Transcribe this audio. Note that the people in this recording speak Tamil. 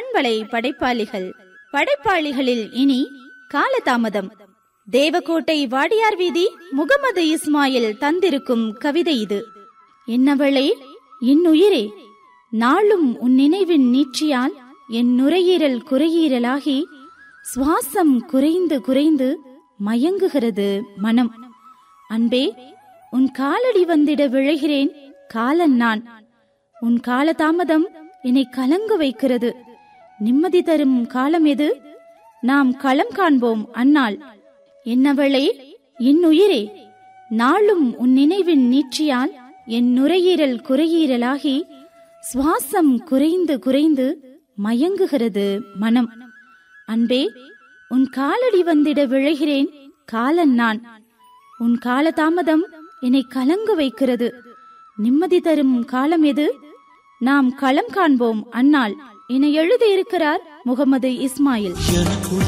பண்பலை படைப்பாளிகள் படைப்பாளிகளில் இனி காலதாமதம் தேவக்கோட்டை வாடியார் வீதி முகமது இஸ்மாயில் தந்திருக்கும் கவிதை இது என்னவளே என் உயிரே நாளும் உன் நினைவின் நீட்சியால் என் நுரையீரல் குறையீரலாகி சுவாசம் குறைந்து குறைந்து மயங்குகிறது மனம் அன்பே உன் காலடி வந்திட விழைகிறேன் காலன் நான் உன் காலதாமதம் என்னை கலங்க வைக்கிறது நிம்மதி தரும் காலம் எது நாம் களம் காண்போம் அந்நாள் என்னவளே என் உயிரே நாளும் உன் நினைவின் நீட்சியால் என் நுரையீரல் குறையீரலாகி சுவாசம் குறைந்து குறைந்து மயங்குகிறது மனம் அன்பே உன் காலடி வந்திட விழைகிறேன் காலன் நான் உன் காலதாமதம் என்னை கலங்க வைக்கிறது நிம்மதி தரும் காலம் எது நாம் களம் காண்போம் அந்நாள் என எழுதியிருக்கிறார் முகமது இஸ்மாயில் எனக்குள்